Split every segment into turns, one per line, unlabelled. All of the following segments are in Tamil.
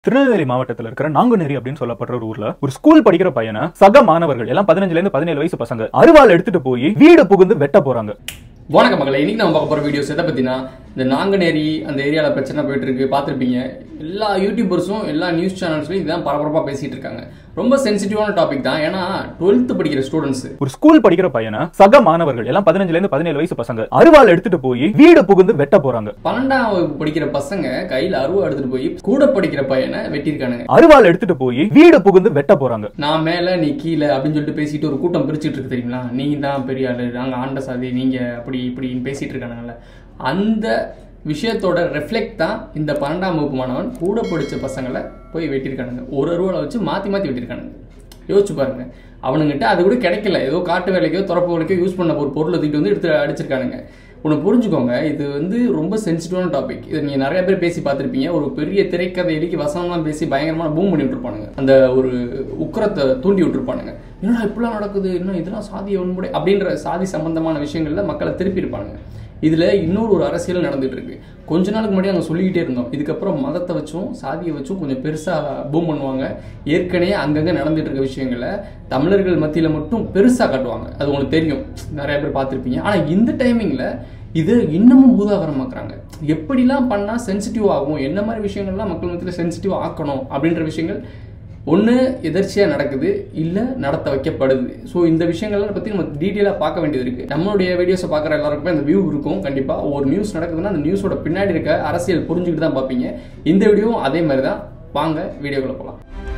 திருநெல்வேலி மாவட்டத்தில் இருக்கிற நாங்குநேரி அப்படின்னு சொல்லப்படுற ஒரு ஊர்ல ஒரு ஸ்கூல் படிக்கிற பையனை சக மாணவர்கள் எல்லாம் பதினஞ்சுல இருந்து பதினேழு வயசு பசங்க அருவாள் எடுத்துட்டு போய் வீடு புகுந்து வெட்ட போறாங்க
வணக்கம் மக்களை இன்னைக்கு நம்ம பார்க்க போற வீடியோஸ் எதை பத்தினா இந்த நாங்குநேரி அந்த ஏரியாவில் பிரச்சனை போயிட்டு இருக்கு பார்த்துருப்பீங்க எல்லா யூடியூபர்ஸும் எல்லா நியூஸ் சேனல்ஸ்லையும் இதுதான் பரபரப்பாக பேசிட்டு இருக்காங்க ரொம்ப சென்சிட்டிவான டாபிக் தான் ஏன்னா டுவெல்த் படிக்கிற ஸ்டூடெண்ட்ஸ்
ஒரு ஸ்கூல் படிக்கிற பையனை சக மாணவர்கள் எல்லாம் பதினஞ்சுல இருந்து பதினேழு வயசு பசங்க அருவாள் எடுத்துட்டு போய் வீடு புகுந்து வெட்ட போறாங்க
பன்னெண்டாம் வகுப்பு படிக்கிற பசங்க கையில் அருவா எடுத்துட்டு போய் கூட படிக்கிற பையனை வெட்டியிருக்கானுங்க
அருவாள் எடுத்துட்டு போய் வீடு புகுந்து வெட்ட போறாங்க
நான் மேல நீ கீழே அப்படின்னு சொல்லிட்டு பேசிட்டு ஒரு கூட்டம் பிரிச்சுட்டு இருக்கு தெரியுங்களா நீ தான் பெரிய ஆளு நாங்க ஆண்ட சாதி நீங்க அப்படி இப்படின்னு பேசிட்டு இருக்கானுங்கல்ல அந்த விஷயத்தோட ரெஃப்ளெக்ட் தான் இந்த பன்னெண்டாம் வகுப்பு மாணவன் கூட படிச்ச பசங்களை போய் வெட்டியிருக்கானுங்க ஒரு அருவாளை வச்சு மாத்தி மாத்தி வெட்டியிருக்கானுங்க யோசிச்சு பாருங்க அவனுங்கிட்ட அது கூட கிடைக்கல ஏதோ காட்டு வேலைக்கோ துறப்பு வேலைக்கோ யூஸ் பண்ண ஒரு பொருளை தூக்கிட்டு வந்து எடுத்து அடிச்சிருக்கானுங்க ஒன்று புரிஞ்சுக்கோங்க இது வந்து ரொம்ப சென்சிட்டிவான டாபிக் இதை நீங்கள் நிறைய பேர் பேசி பார்த்துருப்பீங்க ஒரு பெரிய திரைக்கதை எழுக்கி வசனம்லாம் பேசி பயங்கரமான பூம் பண்ணி விட்டுருப்பானுங்க அந்த ஒரு உக்கரத்தை தூண்டி விட்டுருப்பானுங்க என்னடா இப்படிலாம் நடக்குது இன்னும் இதெல்லாம் சாதி ஒன்முறை அப்படின்ற சாதி சம்பந்தமான விஷயங்கள்ல மக்களை திருப்பி இருப்பானுங்க இதில் இன்னொரு ஒரு அரசியல் நடந்துட்டு இருக்கு கொஞ்ச நாளுக்கு முன்னாடி நாங்கள் சொல்லிக்கிட்டே இருந்தோம் இதுக்கப்புறம் மதத்தை வச்சும் சாதியை வச்சும் கொஞ்சம் பெருசாக பூம் பண்ணுவாங்க ஏற்கனவே அங்கங்கே நடந்துட்டு இருக்க விஷயங்களை தமிழர்கள் மத்தியில் மட்டும் பெருசாக காட்டுவாங்க அது உங்களுக்கு தெரியும் நிறைய பேர் பார்த்துருப்பீங்க ஆனால் இந்த டைமிங்கில் இது இன்னமும் பூதாகரமாக்குறாங்க எப்படிலாம் பண்ணால் சென்சிட்டிவ் ஆகும் என்ன மாதிரி விஷயங்கள்லாம் மக்கள் மத்தியில் சென்சிட்டிவ் ஆக்கணும் அப்படின்ற விஷயங்கள் ஒன்று எதர்ச்சியாக நடக்குது இல்லை நடத்த வைக்கப்படுது ஸோ இந்த விஷயங்கள்லாம் பற்றி நம்ம டீட்டெயிலாக பார்க்க வேண்டியது இருக்குது நம்மளுடைய வீடியோஸை பார்க்குற எல்லாருக்குமே அந்த வியூ இருக்கும் கண்டிப்பாக ஒரு நியூஸ் நடக்குதுன்னா அந்த நியூஸோட பின்னாடி இருக்க அரசியல் புரிஞ்சுக்கிட்டு தான் பார்ப்பீங்க இந்த வீடியோவும் அதே மாதிரி தான் வாங்க வீடியோக்குள்ளே போகலாம்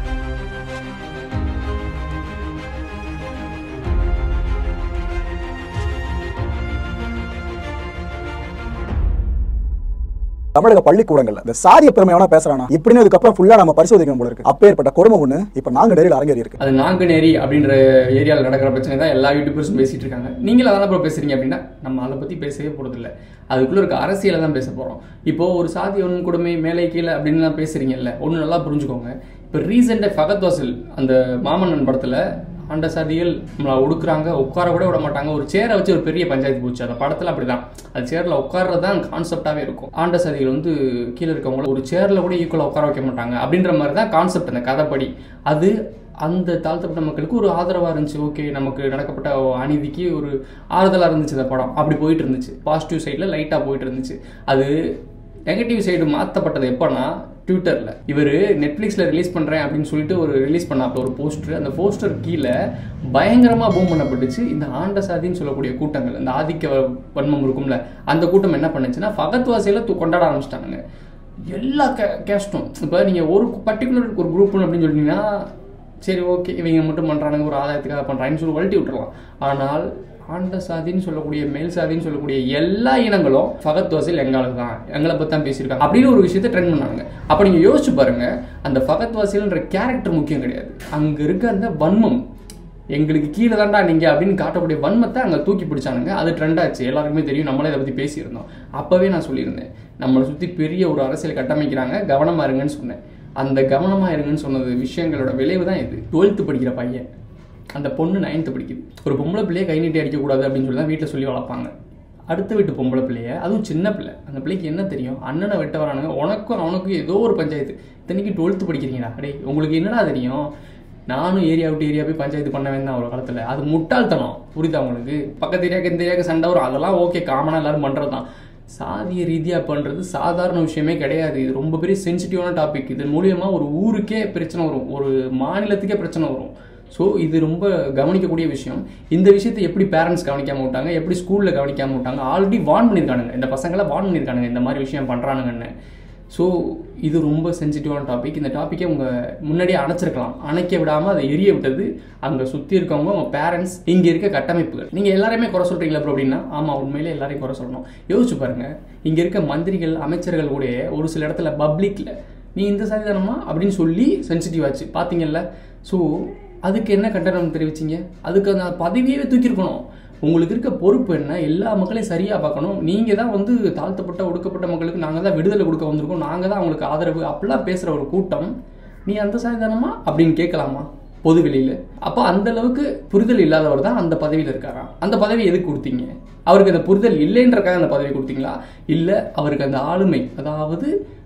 தமிழக பள்ளிக்கூடங்கள்ல இந்த சாதிய பெருமையான பேசுறானா இப்படின்னு அதுக்கப்புறம் ஃபுல்லா நம்ம பரிசோதிக்கணும் போல இருக்கு அப்பேற்பட்ட கொடுமை ஒண்ணு இப்ப நாங்க நேரில் அரங்கேறி இருக்கு
அது நாங்குநேரி அப்படின்ற ஏரியாவில் நடக்கிற பிரச்சனை தான் எல்லா யூடியூபர்ஸும் பேசிட்டு இருக்காங்க நீங்களும் அதான் அப்புறம் பேசுறீங்க அப்படின்னா நம்ம அதை பற்றி பேசவே போகிறதில்ல அதுக்குள்ளே இருக்க அரசியலை தான் பேச போகிறோம் இப்போ ஒரு சாதி ஒன்று கொடுமை மேலே கீழே அப்படின்லாம் பேசுறீங்கல்ல ஒன்று நல்லா புரிஞ்சுக்கோங்க இப்போ ரீசெண்டாக ஃபகத் வாசில் அந்த மாமன்னன் படத்தில் ஆண்ட சாதிகள் நம்மளை ஒடுக்குறாங்க உட்கார கூட விட மாட்டாங்க ஒரு சேரை வச்சு ஒரு பெரிய பஞ்சாயத்து போச்சு அந்த படத்தில் அப்படிதான் அது சேரில் உட்கார்றது தான் கான்செப்டாகவே இருக்கும் ஆண்ட சாதிகள் வந்து கீழே இருக்கவங்கள ஒரு சேரில் கூட ஈக்குவலாக உட்கார வைக்க மாட்டாங்க அப்படின்ற மாதிரி தான் கான்செப்ட் அந்த கதைப்படி அது அந்த தாழ்த்தப்பட்ட மக்களுக்கு ஒரு ஆதரவாக இருந்துச்சு ஓகே நமக்கு நடக்கப்பட்ட அநீதிக்கு ஒரு ஆறுதலாக இருந்துச்சு அந்த படம் அப்படி போயிட்டு இருந்துச்சு பாசிட்டிவ் சைடில் லைட்டாக போயிட்டு இருந்துச்சு அது நெகட்டிவ் சைடு மாற்றப்பட்டது எப்போனா ட்விட்டரில் இவர் நெட்ஃப்ளிக்ஸில் ரிலீஸ் பண்ணுறேன் அப்படின்னு சொல்லிட்டு ஒரு ரிலீஸ் பண்ணாப்ப ஒரு போஸ்டர் அந்த போஸ்டர் கீழே பயங்கரமாக பூம் பண்ணப்பட்டுச்சு இந்த ஆண்ட சாதின்னு சொல்லக்கூடிய கூட்டங்கள் இந்த ஆதிக்க வன்மம் இருக்கும்ல அந்த கூட்டம் என்ன பண்ணுச்சுன்னா ஃபகத்வாசியில் கொண்டாட ஆரம்பிச்சிட்டாங்க எல்லா கே கேஸ்டும் இப்போ நீங்கள் ஒரு பர்டிகுலர் ஒரு குரூப் அப்படின்னு சொல்லிட்டீங்கன்னா சரி ஓகே இவங்க மட்டும் பண்ணுறானுங்க ஒரு ஆதாயத்துக்காக பண்ணுறாங்கன்னு சொல்லி வழட்டி விட்டுறலாம் ஆனால் ஆண்ட சாதின்னு சொல்லக்கூடிய மேல் சாதின்னு சொல்லக்கூடிய எல்லா இனங்களும் ஃபகத் வாசில் எங்களுக்கு தான் எங்களை பற்றி தான் பேசியிருக்காங்க அப்படின்னு ஒரு விஷயத்த ட்ரெண்ட் பண்ணாங்க அப்போ நீங்கள் யோசிச்சு பாருங்க அந்த ஃபகத் வாசில்ன்ற கேரக்டர் முக்கியம் கிடையாது அங்கே இருக்க அந்த வன்மம் எங்களுக்கு கீழே தான்டா நீங்கள் அப்படின்னு காட்டக்கூடிய வன்மத்தை அங்கே தூக்கி பிடிச்சானுங்க அது ட்ரெண்ட் ஆச்சு எல்லாருக்குமே தெரியும் நம்மளே இதை பற்றி பேசியிருந்தோம் அப்போவே நான் சொல்லியிருந்தேன் நம்மளை சுற்றி பெரிய ஒரு அரசியல் கட்டமைக்கிறாங்க கவனமாக இருங்கன்னு சொன்னேன் அந்த கவனமாக இருங்கன்னு சொன்னது விஷயங்களோட விளைவு தான் இது டுவெல்த்து படிக்கிற பையன் அந்த பொண்ணு நைன்த்து படிக்குது ஒரு பொம்பளை பிள்ளைய கை நீட்டி அடிக்கக்கூடாது அப்படின்னு சொல்லி தான் வீட்டில் சொல்லி வளர்ப்பாங்க அடுத்த வீட்டு பொம்பளை பிள்ளைய அதுவும் சின்ன பிள்ளை அந்த பிள்ளைக்கு என்ன தெரியும் அண்ணனை வெட்ட வரானுங்க உனக்கும் அவனுக்கும் ஏதோ ஒரு பஞ்சாயத்து இத்தனைக்கு டுவெல்த்து படிக்கிறீங்களா அடே உங்களுக்கு என்னடா தெரியும் நானும் ஏரியா விட்டு ஏரியா போய் பஞ்சாயத்து பண்ண வேண்டாம் ஒரு காலத்தில் அது முட்டாள்தனம் புரியுதா உங்களுக்கு பக்கத்து ஏரியாவுக்கு இந்த ஏரியாவுக்கு சண்டை வரும் அதெல்லாம் ஓகே காமனாக எல்லாரும் பண்ணுறது தான் சாதிய ரீதியாக பண்ணுறது சாதாரண விஷயமே கிடையாது இது ரொம்ப பெரிய சென்சிட்டிவான டாபிக் இதன் மூலியமா ஒரு ஊருக்கே பிரச்சனை வரும் ஒரு மாநிலத்துக்கே பிரச்சனை வரும் ஸோ இது ரொம்ப கவனிக்கக்கூடிய விஷயம் இந்த விஷயத்தை எப்படி பேரண்ட்ஸ் கவனிக்காம விட்டாங்க எப்படி ஸ்கூலில் கவனிக்காம விட்டாங்க ஆல்ரெடி வார்ன் பண்ணியிருக்கானுங்க இந்த பசங்களை வார்ன் பண்ணியிருக்கானுங்க இந்த மாதிரி விஷயம் பண்ணுறானுங்கன்னு ஸோ இது ரொம்ப சென்சிட்டிவான டாபிக் இந்த டாப்பிக்கை உங்க முன்னாடியே அணைச்சிருக்கலாம் அணைக்க விடாமல் அதை எரிய விட்டது அங்கே சுற்றி இருக்கவங்க அவங்க பேரண்ட்ஸ் இங்கே இருக்க கட்டமைப்புகள் நீங்கள் எல்லாருமே குறை சொல்கிறீங்களா ப்ரோ அப்படின்னா ஆமாம் உண்மையிலே எல்லாரையும் குறை சொல்லணும் யோசிச்சு பாருங்க இங்கே இருக்க மந்திரிகள் அமைச்சர்கள் கூட ஒரு சில இடத்துல பப்ளிக்கில் நீ இந்த சாதி தானமா அப்படின்னு சொல்லி சென்சிட்டிவ் ஆச்சு பார்த்தீங்கல்ல ஸோ அதுக்கு என்ன கண்டனம் தெரிவிச்சிங்க அதுக்கு அந்த பதவியே தூக்கியிருக்கணும் உங்களுக்கு இருக்க பொறுப்பு என்ன எல்லா மக்களையும் சரியாக பார்க்கணும் நீங்கள் தான் வந்து தாழ்த்தப்பட்ட ஒடுக்கப்பட்ட மக்களுக்கு நாங்கள் தான் விடுதலை கொடுக்க வந்திருக்கோம் நாங்கள் தான் அவங்களுக்கு ஆதரவு அப்படிலாம் பேசுகிற ஒரு கூட்டம் நீ அந்த சாதிதானமா அப்படின்னு கேட்கலாமா பொது வெளியில் அப்போ அந்த அளவுக்கு புரிதல் இல்லாதவர் தான் அந்த பதவியில் இருக்காராம் அந்த பதவி எதுக்கு கொடுத்தீங்க அவருக்கு அந்த புரிதல் இல்லைன்றக்காக அந்த பதவி கொடுத்தீங்களா இல்லை அவருக்கு அந்த ஆளுமை அதாவது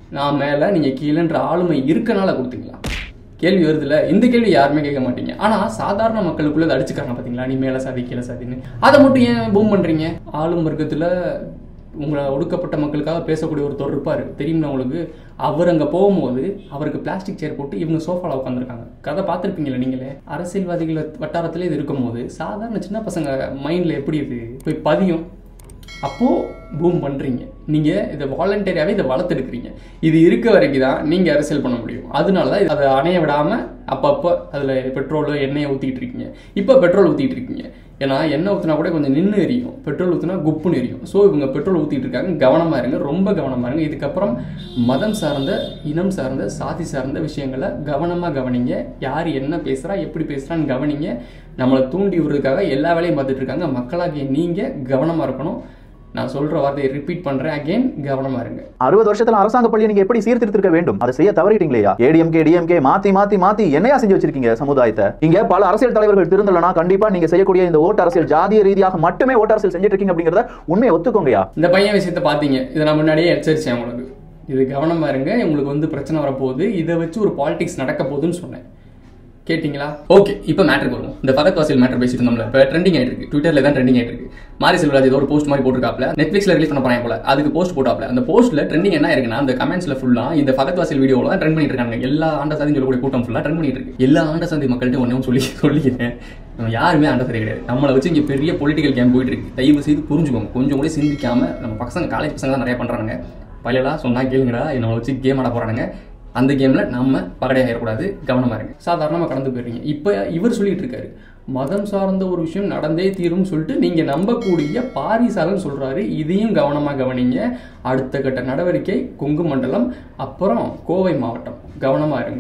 நான் மேலே நீங்கள் கீழேன்ற ஆளுமை இருக்கனால கொடுத்தீங்களா கேள்வி வருதுல்ல இந்த கேள்வி யாருமே கேட்க மாட்டீங்க ஆனா சாதாரண மக்களுக்குள்ள அதை அடிச்சுக்கிறாங்க பாத்தீங்களா நீ மேல சாதி கீழே சாதின்னு அதை மட்டும் ஏன் பூம் பண்றீங்க ஆளும் வர்க்கத்துல உங்களை ஒடுக்கப்பட்ட மக்களுக்காக பேசக்கூடிய ஒருத்தர் இருப்பாரு தெரியுமா உங்களுக்கு அவர் அங்க போகும்போது அவருக்கு பிளாஸ்டிக் சேர் போட்டு இவங்க சோஃபால உட்காந்துருக்காங்க கதை பார்த்துருப்பீங்களா நீங்களே அரசியல்வாதிகள் வட்டாரத்திலே இது இருக்கும்போது சாதாரண சின்ன பசங்க மைண்ட்ல எப்படி இது போய் பதியும் அப்போது பூம் பண்ணுறீங்க நீங்கள் இதை வாலண்டரியாகவே இதை வளர்த்தெடுக்கிறீங்க இது இருக்க வரைக்கும் தான் நீங்கள் அரசியல் பண்ண முடியும் அதனால தான் அதை அணைய விடாமல் அப்பப்போ அதில் பெட்ரோலோ எண்ணெயை ஊற்றிக்கிட்டு இருக்கீங்க இப்போ பெட்ரோல் ஊற்றிட்டு இருக்கீங்க ஏன்னா எண்ணெய் ஊற்றினா கூட கொஞ்சம் நின்று எரியும் பெட்ரோல் ஊற்றினா குப்புன்னு எரியும் ஸோ இவங்க பெட்ரோல் ஊற்றிட்டு இருக்காங்க கவனமாக இருங்க ரொம்ப கவனமாக இருங்க இதுக்கப்புறம் மதம் சார்ந்த இனம் சார்ந்த சாதி சார்ந்த விஷயங்களை கவனமாக கவனிங்க யார் என்ன பேசுகிறா எப்படி பேசுகிறான்னு கவனிங்க நம்மளை தூண்டி விடுறதுக்காக எல்லா வேலையும் பார்த்துட்டு இருக்காங்க மக்களாகிய நீங்கள் கவனமாக இருக்கணும் நான் சொல்கிற வார்த்தையை ரிப்பீட் பண்ணுறேன் அகைன் கவனமாக இருங்க
அறுபது வருஷத்துல அரசாங்க பள்ளியை நீங்க எப்படி சீர்திருத்திருக்க வேண்டும் அதை செய்ய தவறிட்டீங்களா ஏடிஎம்கே டிஎம்கே மாத்தி மாத்தி மாத்தி என்னையா செஞ்சு வச்சிருக்கீங்க சமுதாயத்தை இங்க பல அரசியல் தலைவர்கள் திருந்தலனா கண்டிப்பா நீங்க செய்யக்கூடிய இந்த ஓட்டு அரசியல் ஜாதிய ரீதியாக மட்டுமே ஓட்டு அரசியல் செஞ்சுட்டு இருக்கீங்க அப்படிங்கறத உண்மையை ஒத்துக்கோங்கயா
இந்த பையன் விஷயத்தை பார்த்தீங்க இதை நான் முன்னாடியே எச்சரிச்சேன் உங்களுக்கு இது கவனமாக இருங்க உங்களுக்கு வந்து பிரச்சனை வரப்போகுது இதை வச்சு ஒரு பாலிடிக்ஸ் நடக்க போகுதுன்னு சொன்னேன் கேட்டிங்களா ஓகே இப்போ மேட்ருக்கு வருவோம் இந்த பகத் வாசில் மேட்டர் பேசிட்டு இருந்தோம்ல இப்போ ட்ரெண்டிங் ஆயிட்டு இருக்கு ட்விட்டரில் தான் ட்ரெண்டிங் ஆயிட்டு இருக்கு மாரி செல்வராஜ் ஏதோ ஒரு போஸ்ட் மாதிரி போட்டிருக்காப்ல நெட்ஃபிளிக்ஸ்ல ரிலீஸ் பண்ண போறாங்க போல அதுக்கு போஸ்ட் போட்டாப்ல அந்த போஸ்ட்ல ட்ரெண்டிங் என்ன இருக்குன்னா அந்த கமெண்ட்ஸ்ல ஃபுல்லா இந்த பகத் வாசில் வீடியோல தான் ட்ரெண்ட் பண்ணிட்டு இருக்காங்க எல்லா ஆண்ட சாதி சொல்லக்கூடிய கூட்டம் ஃபுல்லா ட்ரெண்ட் பண்ணிட்டு இருக்கு எல்லா ஆண்ட சாதி மக்கள்கிட்ட ஒன்றும் சொல்லி சொல்லிக்கிறேன் நம்ம யாருமே ஆண்ட சாதி கிடையாது நம்மளை வச்சு இங்கே பெரிய பொலிட்டிக்கல் கேம் போயிட்டு இருக்கு தயவு செய்து புரிஞ்சுக்கோங்க கொஞ்சம் கூட சிந்திக்காம நம்ம பசங்க காலேஜ் பசங்க தான் நிறைய பண்றாங்க பழையலா சொன்னா கேளுங்கடா நம்மளை வச்சு கேம் ஆட போறானுங்க அந்த கேமில் நம்ம பகடையாக ஆயிடக்கூடாது கவனமாக இருங்க சாதாரணமாக கடந்து போயிடுறீங்க இப்போ இவர் சொல்லிட்டு இருக்காரு மதம் சார்ந்த ஒரு விஷயம் நடந்தே தீரும்னு சொல்லிட்டு நீங்கள் நம்பக்கூடிய பாரிசாலன் சொல்கிறாரு இதையும் கவனமாக கவனிங்க அடுத்த கட்ட நடவடிக்கை கொங்கு மண்டலம் அப்புறம் கோவை மாவட்டம் கவனமாக இருங்க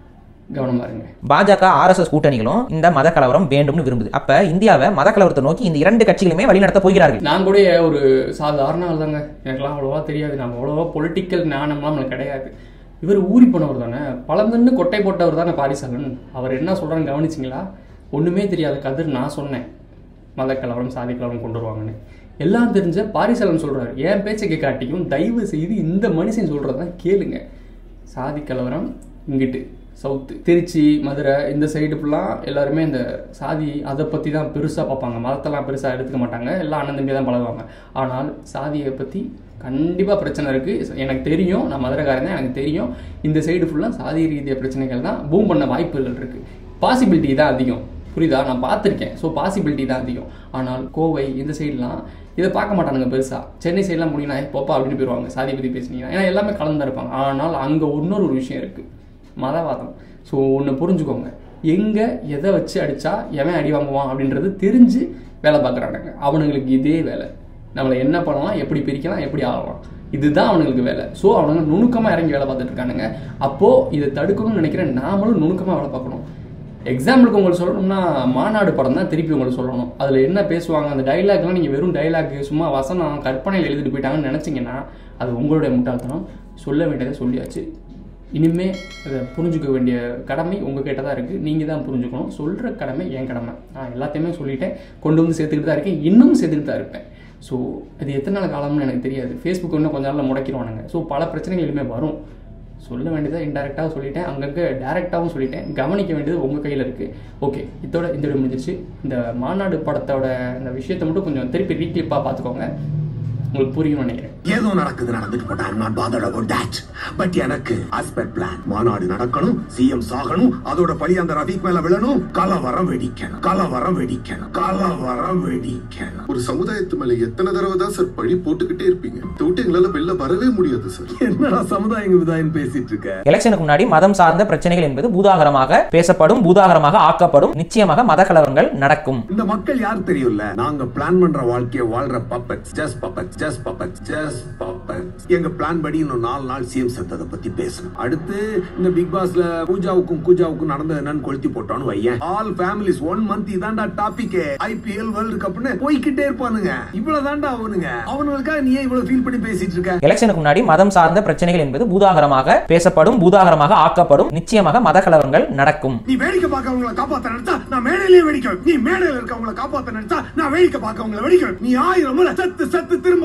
கவனமாக இருங்க
பாஜக ஆர்எஸ்எஸ் கூட்டணிகளும் இந்த மத கலவரம் வேண்டும்னு விரும்புது அப்ப இந்தியாவை மத கலவரத்தை நோக்கி இந்த இரண்டு கட்சிகளுமே வழிநடத்த போகிறார்கள்
நான் கூட ஒரு சாதாரண ஆள் தாங்க எனக்குலாம் அவ்வளோவா தெரியாது நம்ம அவ்வளோவா பொலிட்டிக்கல் ஞானம்லாம் நம்மளுக்கு கிடையாது இவர் ஊறி போனவர் தானே பழந்தன்னு கொட்டை போட்டவர் தானே பாரிசாலன் அவர் என்ன சொல்கிறான்னு கவனிச்சிங்களா ஒன்றுமே தெரியாத கதிர் நான் சொன்னேன் மத கலவரம் சாதி கலவரம் கொண்டு வருவாங்கன்னு எல்லாம் தெரிஞ்ச பாரிசாலன் சொல்கிறார் என் பேச்சை கேட்காட்டியும் தயவு செய்து இந்த மனுஷன் சொல்கிறதான் கேளுங்க சாதி கலவரம் இங்கிட்டு சவுத்து திருச்சி மதுரை இந்த சைடு ஃபுல்லாக எல்லாருமே இந்த சாதி அதை பற்றி தான் பெருசாக பார்ப்பாங்க மதத்தெல்லாம் பெருசாக எடுத்துக்க மாட்டாங்க எல்லாம் அண்ணன் தம்பி தான் பழகுவாங்க ஆனால் சாதியை பற்றி கண்டிப்பாக பிரச்சனை இருக்குது எனக்கு தெரியும் நான் மதுரைக்காரன் தான் எனக்கு தெரியும் இந்த சைடு ஃபுல்லாக சாதி ரீதியாக பிரச்சனைகள் தான் பூம் பண்ண வாய்ப்புகள் இருக்குது பாசிபிலிட்டி தான் அதிகம் புரியுதா நான் பார்த்துருக்கேன் ஸோ பாசிபிலிட்டி தான் அதிகம் ஆனால் கோவை இந்த சைட்லாம் இதை பார்க்க மாட்டானுங்க பெருசாக சென்னை சைட்லாம் முடியும்னா போப்பா அப்படின்னு போயிடுவாங்க சாதி பற்றி பேசுனீங்கன்னா ஏன்னா எல்லாமே கலந்து இருப்பாங்க ஆனால் அங்கே இன்னொரு ஒரு விஷயம் இருக்குது மதவாதம் ஸோ ஒன்று புரிஞ்சுக்கோங்க எங்கே எதை வச்சு அடித்தா எவன் அடி வாங்குவான் அப்படின்றது தெரிஞ்சு வேலை பார்க்குறானுங்க அவனுங்களுக்கு இதே வேலை நம்மளை என்ன பண்ணலாம் எப்படி பிரிக்கலாம் எப்படி ஆகலாம் இதுதான் அவனுங்களுக்கு வேலை ஸோ அவனுங்க நுணுக்கமாக இறங்கி வேலை பார்த்துட்டு இருக்கானுங்க அப்போது இதை தடுக்கணும்னு நினைக்கிறேன் நாமளும் நுணுக்கமாக வேலை பார்க்கணும் எக்ஸாம்பிளுக்கு உங்களுக்கு சொல்லணும்னா மாநாடு படம் தான் திருப்பி உங்களுக்கு சொல்லணும் அதில் என்ன பேசுவாங்க அந்த டைலாக்லாம் நீங்கள் வெறும் டைலாக் சும்மா வசனம் கற்பனையில் எழுதிட்டு போயிட்டாங்கன்னு நினச்சிங்கன்னா அது உங்களுடைய முட்டாள்தனம் சொல்ல வேண்டியதை சொல்லியாச்சு இனிமே அதை புரிஞ்சுக்க வேண்டிய கடமை உங்கள் கிட்ட தான் இருக்குது நீங்கள் தான் புரிஞ்சுக்கணும் சொல்கிற கடமை என் கடமை நான் எல்லாத்தையுமே சொல்லிட்டேன் கொண்டு வந்து சேர்த்துக்கிட்டு தான் இருக்கேன் இன்னும் சேர்த்துக்கிட்டு தான் இருப்பேன் ஸோ அது எத்தனை நாள் காலம்னு எனக்கு தெரியாது ஃபேஸ்புக் இன்னும் கொஞ்ச நாளில் முடக்கிடுவானுங்க ஸோ பல பிரச்சனைகள் இனிமேல் வரும் சொல்ல வேண்டியதை இன்டெரக்டாக சொல்லிட்டேன் அங்கங்கே டேரெக்டாகவும் சொல்லிட்டேன் கவனிக்க வேண்டியது உங்கள் கையில் இருக்குது ஓகே இதோட இந்த வீடியோ முடிஞ்சிருச்சு இந்த மாநாடு படத்தோட இந்த விஷயத்தை மட்டும் கொஞ்சம் திருப்பி ரீக்ளிப்பாக பார்த்துக்கோங்க உங்களுக்கு புரியும்னு நினைக்கிறேன்
ஏதோ நடக்குது நடந்துட்டு போட்டா I'm not bothered about that but எனக்கு ஆஸ்பெக்ட் பிளான் மாநாடு நடக்கணும் சிஎம் சாகணும் அதோட பழி அந்த ரஃபீக் மேல விழணும் கலவரம் வெடிக்கணும் கலவரம் வெடிக்கணும் கலவரம் வெடிக்கணும்
ஒரு சமுதாயத்து மேல எத்தனை தடவை தான் சார் பழி போட்டுக்கிட்டே இருப்பீங்க இதை விட்டு எங்களால வெளில வரவே முடியாது சார்
என்னடா சமுதாயம் விதாயம் பேசிட்டு இருக்க
எலெக்ஷனுக்கு முன்னாடி மதம் சார்ந்த பிரச்சனைகள் என்பது பூதாகரமாக பேசப்படும் பூதாகரமாக ஆக்கப்படும் நிச்சயமாக மத கலவரங்கள் நடக்கும்
இந்த மக்கள் யார் தெரியும்ல நாங்க பிளான் பண்ற வாழ்க்கைய வாழ்ற puppets just puppets just puppets just puppets எங்க பிளான் படி இன்னும் நாலு நாள் சிஎம் செத்ததை பத்தி பேசணும் அடுத்து இந்த பிக் பாஸ்ல பூஜாவுக்கும் கூஜாவுக்கும் நடந்தது என்னன்னு கொளுத்தி போட்டோன்னு வையேன் ஆல் ஃபேமிலிஸ் ஒன் மந்த் இதான்டா டாபிக் ஐபிஎல் வேர்ல்டு கப்னு போய்க்கிட்டே இருப்பானுங்க இவ்வளவு தான்டா அவனுங்க அவனுங்களுக்காக நீ ஏன் இவ்வளவு ஃபீல் பண்ணி பேசிட்டு இருக்க
எலெக்ஷனுக்கு முன்னாடி மதம் சார்ந்த பிரச்சனைகள் என்பது பூதாகரமாக பேசப்படும் பூதாகரமாக ஆக்கப்படும் நிச்சயமாக மத கலவரங்கள் நடக்கும்
நீ வேடிக்கை பார்க்கவங்கள காப்பாத்த நினைச்சா நான் மேடையிலேயே வெடிக்கிறேன் நீ மேடையில இருக்கவங்கள காப்பாத்த நினைச்சா நான் வேடிக்கை பார்க்கவங்கள வெடிக்கிறேன் நீ ஆயிரம் முறை செத்து செத்து திரும்ப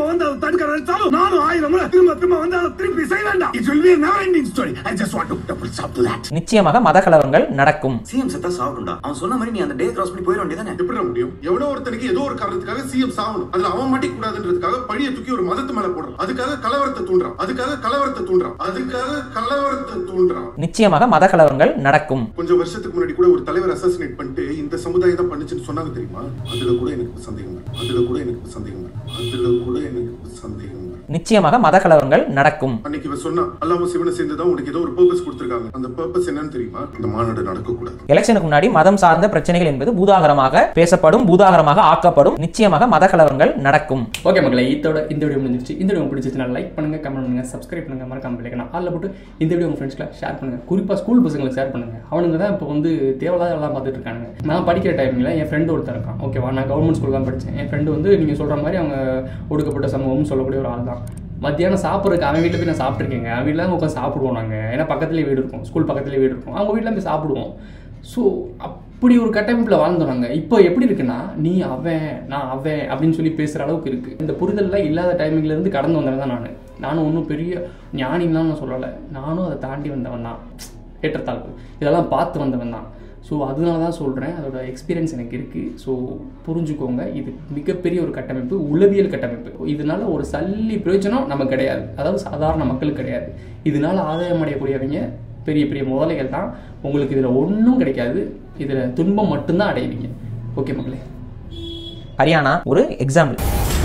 வந்து அதை தடுக்க நினைச்சாலும் நானும் ஆயிரம் முறை திரும்ப திரும்ப வந்து அதை திருப்பி செய்ய வேண்டாம் it will be a never ending story i just want to put a full stop to that
நிச்சயமாக மத கலவரங்கள் நடக்கும்
சிஎம் செத்தா சாப்பிடும்டா அவன் சொன்ன மாதிரி நீ அந்த டே கிராஸ் பண்ணி போயிட வேண்டியதானே
எப்படி முடியும் எவனோ ஒருத்தனுக்கு ஏதோ ஒரு காரணத்துக்காக சிஎம் சாகணும் அதுல அவன் மாட்டிக்க கூடாதுன்றதுக்காக பழிய தூக்கி ஒரு மதத்து மேல போடுறான் அதுக்காக கலவரத்தை தூண்டுறான் அதுக்காக கலவரத்தை தூண்டுறான் அதுக்காக கலவரத்தை தூண்டுறான்
நிச்சயமாக மத கலவரங்கள் நடக்கும்
கொஞ்சம் வருஷத்துக்கு முன்னாடி கூட ஒரு தலைவர் அசாசினேட் பண்ணிட்டு இந்த சமுதாயம் தான் பண்ணுச்சுன்னு சொன்னாங்க தெரியுமா அதுல கூட எனக்கு சந்தேகம் வரும். அதுல கூட எனக்கு சந்தேகம் வரும். அதுல கூட எனக்கு சந்தேகம் வரும்.
நிச்சயமாக மத கலவரங்கள் நடக்கும்
அன்னைக்கு இவ சொன்னா அல்லாவும் சிவனை சேர்ந்து தான் உனக்கு ஏதோ ஒரு பர்பஸ் கொடுத்திருக்காங்க அந்த பர்பஸ் என்னன்னு தெரியுமா இந்த மாநாடு நடக்க கூடாது
எலெக்ஷனுக்கு முன்னாடி மதம் சார்ந்த பிரச்சனைகள் என்பது பூதாகரமாக பேசப்படும் பூதாகரமாக ஆக்கப்படும் நிச்சயமாக மத கலவரங்கள் நடக்கும்
ஓகே மக்களே இதோட இந்த வீடியோ முடிஞ்சிருச்சு இந்த வீடியோ பிடிச்சிச்சுன்னா லைக் பண்ணுங்க கமெண்ட் பண்ணுங்க சப்ஸ்கிரைப் பண்ணுங்க மறக்காம பிள்ளைங்க அதில் போட்டு இந்த வீடியோ உங்கள் ஃப்ரெண்ட்ஸ்க்கு ஷேர் பண்ணுங்க குறிப்பாக ஸ்கூல் பசங்களுக்கு ஷேர் பண்ணுங்க அவனுங்க தான் இப்போ வந்து தேவையில்லாத எல்லாம் பார்த்துட்டு இருக்காங்க நான் படிக்கிற டைமில் என் ஃப்ரெண்டு ஒருத்தர் இருக்கான் ஓகேவா நான் கவர்மெண்ட் ஸ்கூல் தான் படித்தேன் என் ஃப்ரெண்டு வந்து நீங்கள் சொல்கிற மாதிரி அவங்க ஒடுக்கப்பட்ட சமூகம்னு சொல்லக்கூடிய ஒரு ஆள் தான் மத்தியானம் சாப்பிட்றதுக்கு அவன் வீட்டில் போய் நான் சாப்பிட்ருக்கேங்க அவன் வீட்டில் உட்காந்து சாப்பிடுவோம் நாங்கள் ஏன்னா பக்கத்துலேயே வீடு இருக்கும் ஸ்கூல் பக்கத்துலேயே வீடு இருக்கும் அவங்க வீட்டில் போய் சாப்பிடுவோம் ஸோ அப்படி ஒரு கட்டமைப்பில் வாழ்ந்தோம் நாங்கள் இப்போ எப்படி இருக்குன்னா நீ அவன் நான் அவன் அப்படின்னு சொல்லி பேசுகிற அளவுக்கு இருக்குது இந்த புரிதல்லாம் இல்லாத டைமிங்லேருந்து கடந்து வந்தவன் தான் நான் நானும் ஒன்றும் பெரிய ஞானின்லாம் நான் சொல்லலை நானும் அதை தாண்டி வந்தவன் தான் ஏற்றத்தாழ்வு இதெல்லாம் பார்த்து வந்தவன் தான் ஸோ அதனால தான் சொல்கிறேன் அதோட எக்ஸ்பீரியன்ஸ் எனக்கு இருக்குது ஸோ புரிஞ்சுக்கோங்க இது மிகப்பெரிய ஒரு கட்டமைப்பு உளவியல் கட்டமைப்பு இதனால ஒரு சல்லி பிரயோஜனம் நமக்கு கிடையாது அதாவது சாதாரண மக்களுக்கு கிடையாது இதனால ஆதாயம் அடையக்கூடியவங்க பெரிய பெரிய முதலைகள் தான் உங்களுக்கு இதில் ஒன்றும் கிடைக்காது இதில் துன்பம் மட்டும்தான் அடைவீங்க ஓகே மக்களே
ஹரியானா ஒரு எக்ஸாம்பிள்